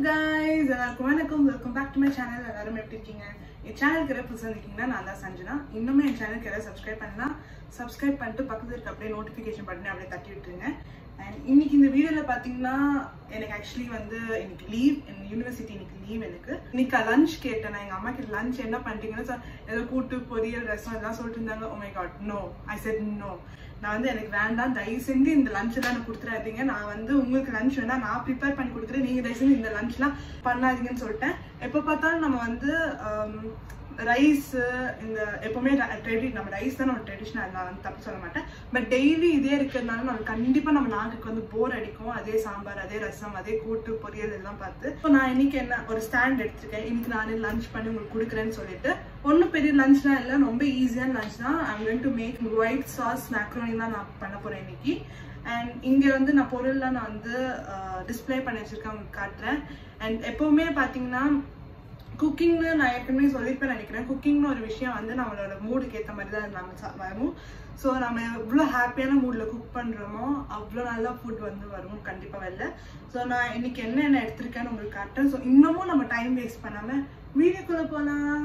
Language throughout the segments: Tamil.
guys எல்லாருக்கும் வணக்கம் welcome back to my channel எல்லாரும் எப்படி இருக்கீங்க என் சேனலுக்கு யாராவது புதுசாக இருக்கீங்கன்னா நான் தான் சஞ்சனா இன்னுமே என் சேனலுக்கு யாராவது சப்ஸ்கிரைப் பண்ணலாம் சப்ஸ்கிரைப் பண்ணிட்டு பக்கத்துல இருக்க அப்படியே நோட்டிஃபிகேஷன் பட்டனை அப்படியே தட்டி விட்டுருங்க அண்ட் இன்னைக்கு இந்த வீடியோவில் பார்த்தீங்கன்னா எனக்கு ஆக்சுவலி வந்து இன்னைக்கு லீவ் என் யூனிவர்சிட்டி இன்னைக்கு லீவ் எனக்கு இன்னைக்கு லஞ்ச் கேட்டேன் நான் எங்கள் அம்மா கிட்ட லஞ்ச் என்ன பண்ணிட்டீங்கன்னா so ஏதோ கூட்டு பொரியல் ரசம் இதெல்லாம் சொல்லிட்டு இருந்தாங்க oh my god no I said no நான் வந்து எனக்கு வேண்டாம் தயவு செஞ்சு இந்த லஞ்ச் எல்லாம் எனக்கு கொடுத்துறாதீங்க நான் வந்து உங்களுக்கு லஞ்ச் வேணா நான் ப்ரிப்பேர் பண்ணி கொடுக்குறேன் நீங்க தயவு செஞ்சு இந்த லஞ்ச்லாம் பண்ணாதீங்கன்னு சொல்லிட்டேன் எப்போ பார்த்தாலும் நம்ம வந்து ரைஸ் இந்த எப்பவுமே ட்ரெடி நம்ம ரைஸ் தான் நம்ம ட்ரெடிஷ்னல் நான் வந்து தப்பு சொல்ல மாட்டேன் பட் டெய்லி இதே இருக்கிறதுனால நம்ம கண்டிப்பாக நம்ம நாக்குக்கு வந்து போர் அடிக்கும் அதே சாம்பார் அதே ரசம் அதே கூட்டு பொரியல் எல்லாம் பார்த்து ஸோ நான் இன்னைக்கு என்ன ஒரு ஸ்டாண்ட் எடுத்திருக்கேன் இன்னைக்கு நானே லஞ்ச் பண்ணி உங்களுக்கு கொடுக்குறேன்னு சொல்லிட்டு ஒன்றும் பெரிய லஞ்ச்லாம் இல்லை ரொம்ப ஈஸியான லஞ்ச் தான் I'm going to make white sauce macaroni தான் நான் பண்ண போகிறேன் இன்னைக்கு அண்ட் இங்கே வந்து நான் பொருள்லாம் நான் வந்து டிஸ்பிளே பண்ணி வச்சிருக்கேன் உங்களுக்கு காட்டுறேன் அண்ட் எப்போவுமே பார்த்தீங்கன்னா குக்கிங்னு நான் ஏற்கனவே சொல்லியிருப்பேன் நினைக்கிறேன் குக்கிங்னு ஒரு விஷயம் வந்து நம்மளோட மூடுக்கு ஏற்ற மாதிரி தான் நம்ம சா- வரும் ஸோ நம்ம எவ்வளோ ஹாப்பியான மூடில் குக் பண்ணுறோமோ அவ்வளோ நல்லா ஃபுட் வந்து வரும் கண்டிப்பாக வெளில ஸோ நான் இன்னைக்கு என்னென்ன எடுத்திருக்கேன்னு உங்களுக்கு காட்டுறேன் ஸோ இன்னமும் நம்ம டைம் வேஸ்ட் பண்ணாமல் வீடியோக்குள்ளே போகலாம்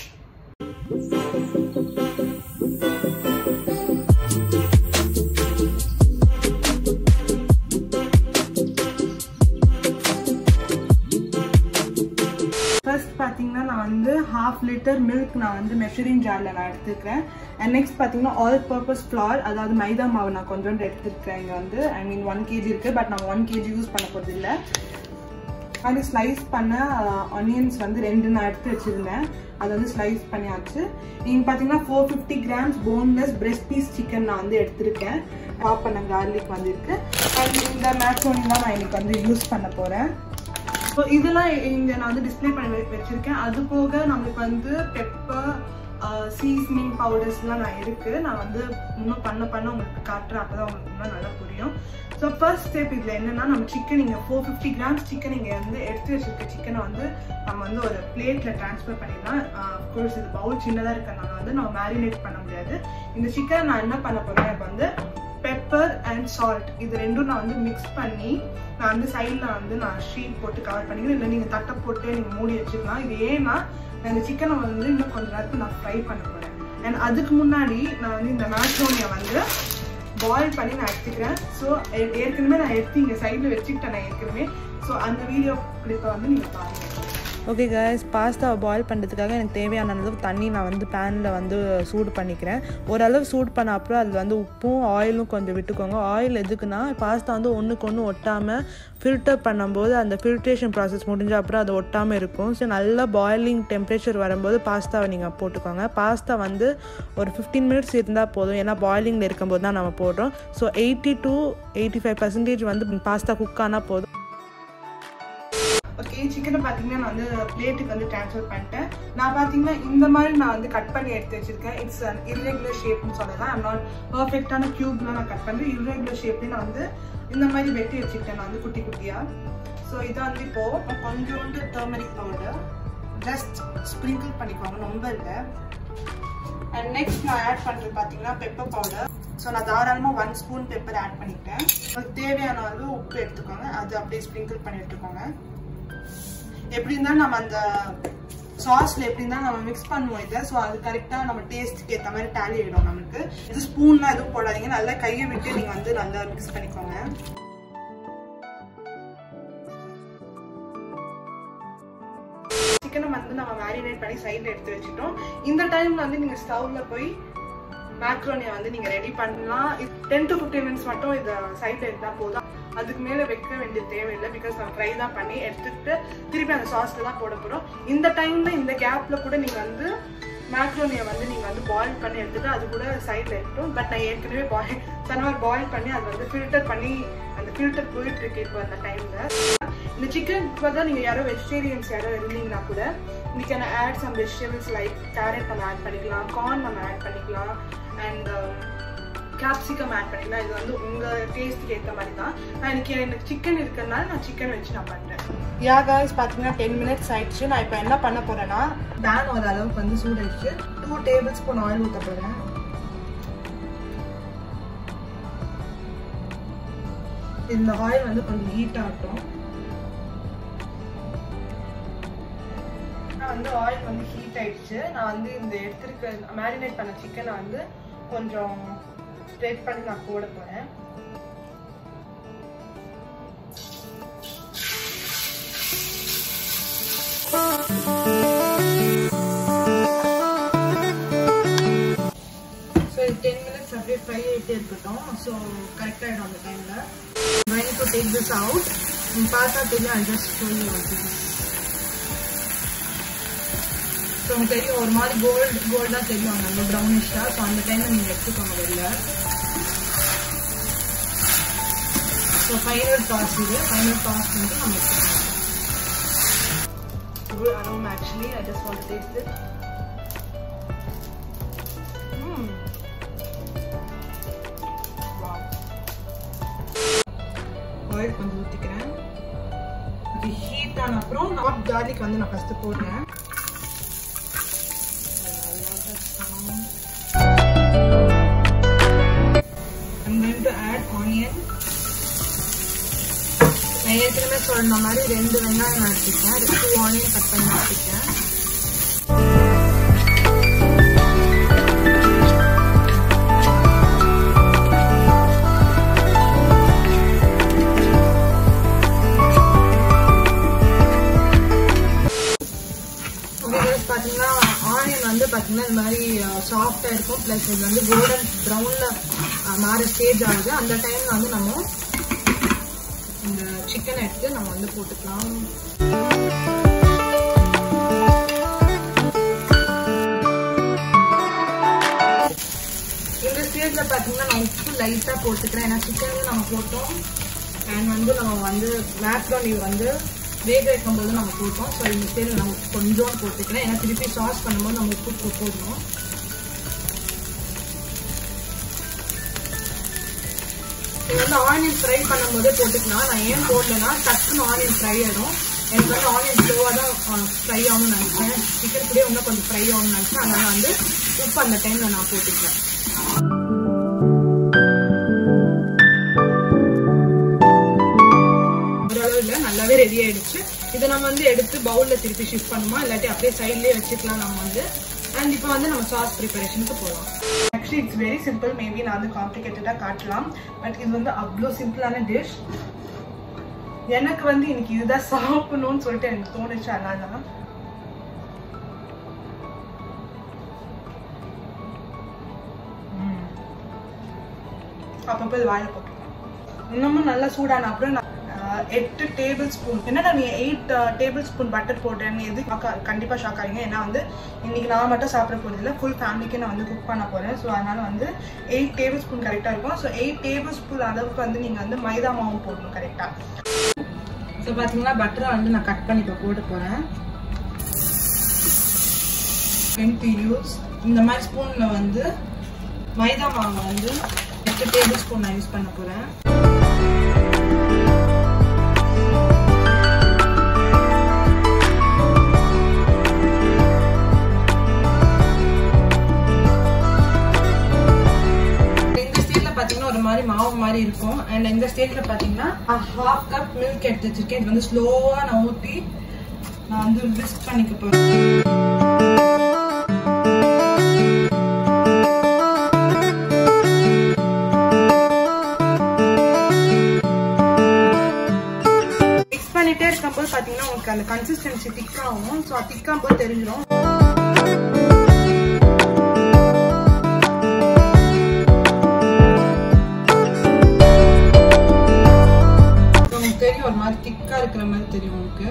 ஃபர்ஸ்ட் பார்த்தீங்கன்னா நான் வந்து ஹாஃப் லிட்டர் மில்க் நான் வந்து மெஷரிங் ஜாரில் நான் எடுத்துக்கிறேன் அண்ட் நெக்ஸ்ட் பார்த்தீங்கன்னா ஆல் பர்பஸ் ஃப்ளார் அதாவது மைதா மாவு நான் கொஞ்சோண்டு எடுத்துருக்கேன் இங்கே வந்து ஐ மீன் ஒன் கேஜி இருக்குது பட் நான் ஒன் கேஜி யூஸ் பண்ண போகிறது இல்லை அது ஸ்லைஸ் பண்ண ஆனியன்ஸ் வந்து ரெண்டு நான் எடுத்து வச்சுருந்தேன் அதை வந்து ஸ்லைஸ் பண்ணியாச்சு நீங்கள் பார்த்தீங்கன்னா four fifty grams boneless breast piece chicken நான் வந்து எடுத்திருக்கேன் டாப் பண்ண கார்லிக் வந்துருக்கு அண்ட் இந்த மேக்ரோனி தான் நான் இன்னைக்கு வந்து யூஸ் பண்ண போகிறேன் ஸோ இதெல்லாம் இங்கே நான் வந்து டிஸ்ப்ளே பண்ணி வ- வச்சிருக்கேன் அது போக நம்மளுக்கு வந்து பெப்பர் சீசனிங் பவுடர்ஸ்லாம் நான் இருக்குது நான் வந்து இன்னும் பண்ண பண்ண உங்களுக்கு காட்டுறேன் அப்போ தான் உங்களுக்கு இன்னும் நல்லா புரியும் ஸோ ஃபர்ஸ்ட் ஸ்டெப் இதில் என்னன்னா நம்ம சிக்கன் இங்கே ஃபோர் ஃபிஃப்டி கிராம்ஸ் சிக்கன் இங்கே வந்து எடுத்து வச்சிருக்க சிக்கனை வந்து நம்ம வந்து ஒரு பிளேட்டில் ட்ரான்ஸ்ஃபர் பண்ணிடலாம் கோர்ஸ் இது பவுல் சின்னதாக இருக்கிறனால வந்து நம்ம மேரினேட் பண்ண முடியாது இந்த சிக்கனை நான் என்ன பண்ண போகிறேன் இப்போ வந்து பெப்பர் அண்ட் சால்ட் இது ரெண்டும் நான் வந்து மிக்ஸ் பண்ணி நான் வந்து சைடில் வந்து நான் ஷீட் போட்டு கவர் பண்ணிக்கிறேன் இல்லை நீங்கள் தட்டை போட்டு நீங்கள் மூடி வச்சுக்கலாம் இது ஏன்னா நான் இந்த சிக்கனை வந்து இன்னும் கொஞ்ச நேரத்துக்கு நான் ஃப்ரை பண்ண போகிறேன் அண்ட் அதுக்கு முன்னாடி நான் வந்து இந்த மேக்ரோனியை வந்து பாயில் பண்ணி நான் எடுத்துக்கிறேன் ஸோ ஏற்கனவே நான் எடுத்து இங்கே சைடில் வச்சுக்கிட்டேன் நான் ஏற்கனவே ஸோ அந்த வீடியோ கிளிப்பை வந்து நீங்கள் பாருங்கள் ஓகே காய்ஸ் பாஸ்தாவை பாயில் பண்ணுறதுக்காக எனக்கு தேவையான அளவு தண்ணி நான் வந்து பேனில் வந்து சூடு பண்ணிக்கிறேன் ஓரளவு சூடு பண்ண அப்புறம் அதில் வந்து உப்பும் ஆயிலும் கொஞ்சம் விட்டுக்கோங்க ஆயில் எதுக்குன்னா பாஸ்தா வந்து ஒன்றுக்கு ஒன்று ஒட்டாமல் ஃபில்டர் பண்ணும்போது அந்த ஃபில்ட்ரேஷன் ப்ராசஸ் முடிஞ்ச அப்புறம் அது ஒட்டாமல் இருக்கும் ஸோ நல்லா பாயிலிங் டெம்பரேச்சர் வரும்போது பாஸ்தாவை நீங்கள் போட்டுக்கோங்க பாஸ்தா வந்து ஒரு ஃபிஃப்டீன் மினிட்ஸ் இருந்தால் போதும் ஏன்னா பாயிலிங்கில் இருக்கும்போது தான் நம்ம போடுறோம் so eighty to eighty five percentage வந்து பாஸ்தா குக் ஆனால் போதும் ஓகே சிக்கனை பார்த்தீங்கன்னா நான் வந்து பிளேட்டுக்கு வந்து ட்ரான்ஸ்ஃபர் பண்ணிட்டேன் நான் பார்த்தீங்கன்னா இந்த மாதிரி நான் வந்து கட் பண்ணி எடுத்து வச்சிருக்கேன் இட்ஸ் அன் irregular ஷேப்னு சொல்லலாம் ஐம் நாட் பர்ஃபெக்டான க்யூப்லாம் நான் கட் பண்ணுறேன் irregular ஷேப்லேயும் நான் வந்து இந்த மாதிரி வெட்டி வச்சுக்கிட்டேன் நான் வந்து குட்டி குட்டியாக ஸோ இதை வந்து இப்போது கொஞ்சோண்டு டர்மரிக் பவுடர் ஜஸ்ட் ஸ்ப்ரிங்கிள் பண்ணிக்கோங்க ரொம்ப இல்லை அண்ட் நெக்ஸ்ட் நான் ஆட் பண்ணுறது பார்த்தீங்கன்னா பெப்பர் பவுடர் ஸோ நான் தாராளமாக ஒன் ஸ்பூன் பெப்பர் ஆட் பண்ணிக்கிட்டேன் உங்களுக்கு தேவையான அளவு உப்பு எடுத்துக்கோங்க அது அப்படியே ஸ்ப்ரிங்கிள் பண்ணி எடுத்துக்கோங்க எப்படி இருந்தாலும் நம்ம அந்த சாஸ்ல எப்படி இருந்தாலும் நம்ம மிக்ஸ் பண்ணுவோம் இதை ஸோ அது கரெக்டாக நம்ம டேஸ்ட்டுக்கு ஏற்ற மாதிரி டேலி ஆகிடும் நமக்கு இது ஸ்பூன்லாம் எதுவும் போடாதீங்க நல்லா கையை விட்டு நீங்கள் வந்து நல்லா மிக்ஸ் பண்ணிக்கோங்க சிக்கனை வந்து நம்ம மேரினேட் பண்ணி சைடில் எடுத்து வச்சுட்டோம் இந்த டைம்ல வந்து நீங்கள் ஸ்டவ்ல போய் மேக்ரோனியை வந்து நீங்க ரெடி பண்ணலாம் டென் டு ஃபிஃப்டீன் மினிட்ஸ் மட்டும் இதை சைடில் இருந்தால் போதும் அதுக்கு மேலே வைக்க வேண்டிய தேவையில்லை பிகாஸ் நம்ம ஃப்ரை தான் பண்ணி எடுத்துக்கிட்டு திருப்பி அந்த சாஸ்ல தான் போட போகிறோம் இந்த டைம்ல இந்த கேப்ல கூட நீங்க வந்து மேக்ரோனியை வந்து நீங்க வந்து பாயில் பண்ணி எடுத்துட்டு அது கூட சைடில் இருக்கட்டும் பட் நான் ஏற்கனவே பாயில் சனவர் பாயில் பண்ணி அது வந்து ஃபில்டர் பண்ணி அந்த ஃபில்டர் போயிட்டு இருக்கு இப்போ அந்த டைம்ல இந்த சிக்கன் இப்போ தான் நீங்கள் யாரோ வெஜிடேரியன்ஸ் யாரோ இருந்தீங்கன்னா கூட we can add some vegetables like carrot நம்ம ஆட் பண்ணிக்கலாம் கார்ன் நம்ம ஆட் பண்ணிக்கலாம் அண்ட் கேப்சிகம் ஆட் பண்ணிக்கலாம் இது வந்து உங்கள் டேஸ்ட்டுக்கு ஏற்ற மாதிரி தான் நான் இன்னைக்கு எனக்கு சிக்கன் இருக்கிறதுனால நான் சிக்கன் வச்சு நான் பண்ணுறேன் யா காய்ஸ் பார்த்தீங்கன்னா டென் மினிட்ஸ் ஆயிடுச்சு நான் இப்போ என்ன பண்ண போகிறேன்னா பேன் ஒரு அளவுக்கு வந்து சூடாயிடுச்சு டூ டேபிள் ஸ்பூன் ஆயில் ஊற்ற போகிறேன் இந்த ஆயில் வந்து கொஞ்சம் ஹீட் ஆகட்டும் வந்து ஆயில் வந்து ஹீட் ஆயிடுச்சு நான் வந்து இந்த எடுத்திருக்க மேரினேட் பண்ண சிக்கனை வந்து கொஞ்சம் ஸ்ப்ரெட் பண்ணி நான் போட போறேன் ஸோ இது டென் மினிட்ஸ் அப்படியே ஃப்ரை ஆகிட்டே இருக்கட்டும் ஸோ கரெக்ட் ஆகிடும் அந்த டைமில் trying to take this out பார்த்தா தெரியும் I just show you so உங்களுக்கு தெரியும் ஒரு மாதிரி கோல்டு கோல்டாக தெரியும் அந்த ப்ரௌனிஷாக ஸோ அந்த டைமில் நீங்கள் எடுத்துக்கோங்க வெளில ஸோ ஃபைனல் டாஸ் இது ஃபைனல் டாஸ் வந்து நம்ம எடுத்துக்கலாம் good aroma actually. I just want to taste it. Mm. Wow. Oil கொஞ்சம் ஊற்றிக்கிறேன் இது ஹீட் ஆன அப்புறம் நாட் கார்லிக் வந்து நான் ஃபஸ்ட்டு போடுறேன் I'm going to add onion. நான் ஏற்கனவே சொன்ன மாதிரி ரெண்டு வெங்காயம் நான் எடுத்துக்கேன் டூ ஆனியன் கட் பண்ணி எடுத்துக்கேன் பார்த்தீங்கன்னா ஆனியன் வந்து பார்த்தீங்கன்னா இந்த மாதிரி சாஃப்டாக இருக்கும் ப்ளஸ் இது வந்து கோல்டன் ப்ரௌனில் மாற ஸ்டேஜ் ஆகுது அந்த டைமில் வந்து நம்ம இந்த சிக்கனை எடுத்து நம்ம வந்து போட்டுக்கலாம் இந்த ஸ்டேஜில் பார்த்தீங்கன்னா நான் உப்பு லைட்டாக போட்டுக்கிறேன் ஏன்னா சிக்கன் நம்ம போட்டோம் அண்ட் வந்து நம்ம வந்து மேக்ரோனி வந்து வேக வைக்கும் போது நம்ம போட்டோம் ஸோ இந்த ஸ்டேஜில் நம்ம கொஞ்சம் போட்டுக்கிறேன் ஏன்னா திருப்பி சாஸ் பண்ணும்போது நம்ம உப்பு போடணும் இது வந்து ஆனியன் ஃப்ரை பண்ணும்போதே போட்டுக்கலாம் நான் ஏன் போடலன்னா டக்குன்னு ஆனியன் ஃப்ரை ஆயிடும் எனக்கு வந்து ஆனியன் ஸ்லோவாக தான் ஃப்ரை ஆகணும்னு நினச்சேன் சிக்கன் கூட இன்னும் கொஞ்சம் ஃப்ரை ஆகணும்னு நினச்சேன் அதனால் வந்து உப்பு அந்த டைமில் நான் போட்டுக்கிறேன் ஓரளவு இல்லை நல்லாவே ரெடி ஆயிடுச்சு இதை நம்ம வந்து எடுத்து பவுலில் திருப்பி ஷிஃப்ட் பண்ணுமா இல்லாட்டி அப்படியே சைட்லேயே வச்சுக்கலாம் நம்ம வந்து அண்ட் இப்போ வந்து நம்ம சாஸ் ப்ரிப்பரேஷனுக்கு போகலாம் actually it's very simple maybe நான் வந்து காம்ப்ளிகேட்டடாக காட்டலாம் பட் இது வந்து அவ்வளோ சிம்பிளான டிஷ் எனக்கு வந்து இன்னைக்கு இதுதான் சாப்பிடணும்னு சொல்லிட்டு எனக்கு தோணுச்சு அதனால தான் அப்பப்போ இது வாயில போட்டுக்கலாம் இன்னமும் நல்லா சூடான அப்புறம் நான் எட்டு டேபிள் ஸ்பூன் என்னடா நீ எயிட் டேபிள் ஸ்பூன் பட்டர் போட்டேன்னு எது கண்டிப்பாக ஷாக் ஆகிங்க ஏன்னா வந்து இன்னைக்கு நான் மட்டும் சாப்பிட போகிறது இல்லை ஃபுல் ஃபேமிலிக்கு நான் வந்து குக் பண்ண போகிறேன் ஸோ அதனால வந்து எயிட் டேபிள் ஸ்பூன் கரெக்டாக இருக்கும் ஸோ எயிட் டேபிள் ஸ்பூன் அளவுக்கு வந்து நீங்கள் வந்து மைதா மாவு போடணும் கரெக்டாக ஸோ பார்த்தீங்கன்னா பட்டரை வந்து நான் கட் பண்ணி இப்போ போட்டு போகிறேன் டு யூஸ் இந்த மாதிரி ஸ்பூனில் வந்து மைதா மாவு வந்து எட்டு டேபிள் ஸ்பூன் நான் யூஸ் பண்ண போகிறேன் ஒரு மாதிரி மாவு மாதிரி இருக்கும் அண்ட் இந்த ஸ்டேஜ்ல பாத்தீங்கன்னா ஹாஃப் கப் மில்க் எடுத்து வச்சிருக்கேன் இது வந்து ஸ்லோவா நான் ஊத்தி நான் வந்து விஸ்க் பண்ணிக்க போறேன் மிக்ஸ் பண்ணிட்டே இருக்கும்போது பாத்தீங்கன்னா உங்களுக்கு அந்த கன்சிஸ்டன்சி திக்காகும் ஸோ திக்காகும் போது தெரிஞ்சிடும் தெரியும் ஒரு மாதிரி திக்கா இருக்கிற மாதிரி தெரியும் உங்களுக்கு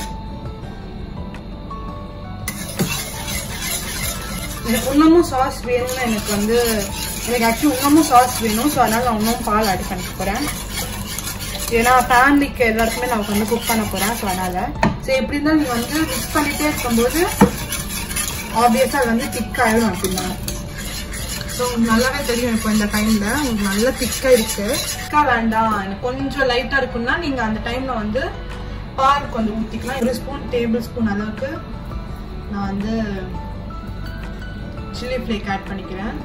எனக்கு இன்னமும் சாஸ் வேணும்னு எனக்கு வந்து எனக்கு ஆக்சுவலி இன்னமும் சாஸ் வேணும் ஸோ அதனால நான் இன்னும் பால் ஆட் பண்ணிக்க போறேன் ஏன்னா ஃபேமிலிக்கு எல்லாருக்குமே நான் வந்து குக் பண்ண போறேன் ஸோ அதனால ஸோ எப்படி இருந்தாலும் நீங்க வந்து மிக்ஸ் பண்ணிட்டே இருக்கும்போது ஆப்வியஸா அது வந்து திக் ஆயிடும் அப்படின்னா ஸோ உங்களுக்கு நல்லாவே தெரியும் இப்போ இந்த டைம்ல உங்களுக்கு நல்லா திக்கா இருக்கு திக்கா வேண்டாம் எனக்கு கொஞ்சம் லைட்டா இருக்குன்னா நீங்க அந்த டைம்ல வந்து பால் கொஞ்சம் ஊற்றிக்கலாம் ஒரு ஸ்பூன் டேபிள் ஸ்பூன் அளவுக்கு நான் வந்து சில்லி ஃப்ளேக் ஆட் பண்ணிக்கிறேன்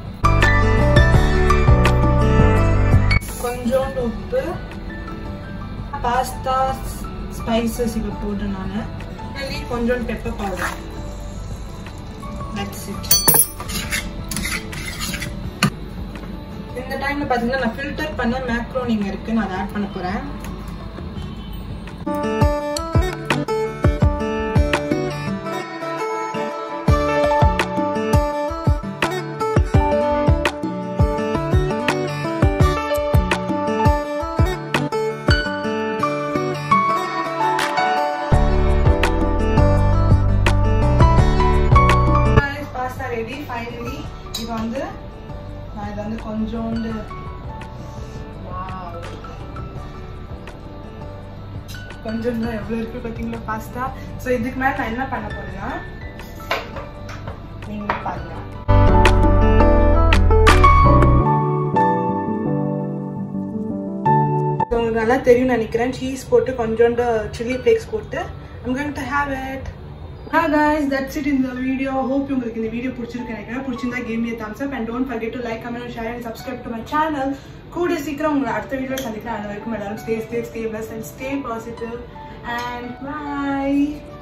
கொஞ்சோண்டு உப்பு பாஸ்தா ஸ்பைசஸ் இப்போ போடுறேன் நான் ஃபைனலி கொஞ்சம் பெப்பர் பவுடர் தட்ஸ் இட் இந்த டைம்ல பாத்தீங்கன்னா நான் ஃபில்டர் பண்ண மேக்ரோனிங் இருக்கு நான் அதை ஆட் பண்ண போறேன் பாஸ்தா ரெடி ஃபைனலி இது வந்து நான் இது வந்து கொஞ்சோண்டு Wow. கொஞ்சம் தான் எவ்வளோ இருக்கு பார்த்தீங்களா பாஸ்தா ஸோ இதுக்கு மேலே நான் என்ன பண்ண போறேன்னா நீங்களே பாருங்க So, உங்களுக்கு நல்லா தெரியும் நினைக்கிறேன் சீஸ் போட்டு கொஞ்சோண்டு சில்லி ஃப்ளேக்ஸ் போட்டு I'm going to have it. Hi guys, that's it in the video. Hope உங்களுக்கு இந்த வீடியோ பிடிச்சிருக்கு நினைக்கிறேன் பிடிச்சிருந்தா give me a thumbs up and don't forget to like, comment and share and subscribe to my channel. கூட சீக்கிரம் உங்களை அடுத்த வீடியோ சந்திக்கிறேன் அது வரைக்கும் எல்லாரும் stay safe, stay blessed and stay positive and bye.